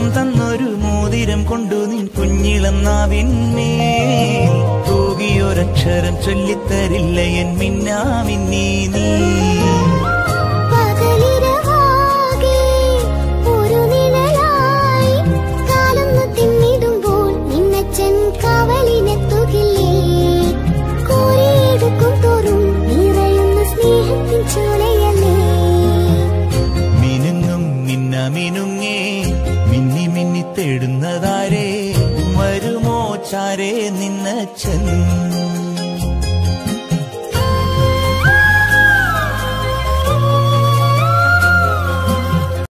ദൈവം തന്നൊരു മോതിരം കൊണ്ടു നിൻ കുഞ്ഞിളന്നാവിന്മേൽ തൂകിയൊരക്ഷരം ചൊല്ലിത്തരില്ല എൻ മിന്നാമിന്നീ നീ പകലിരവാകെ ഒരു നിഴലായി കാലൊന്നു തിന്നിടുമ്പോൾ നിന്നച്ചൻ കാവലിനെത്തുകില്ലേ കോരിയെടുക്കും തോറും നിറയുന്ന സ്നേഹത്തിൻ ചോലയല്ലേ മിനുങ്ങും മിന്ന മിനുങ്ങേ മിന്നി മിന്നി തേടുന്നതാരേ വരുമോ ചാരേ നിന്നച്ചൻ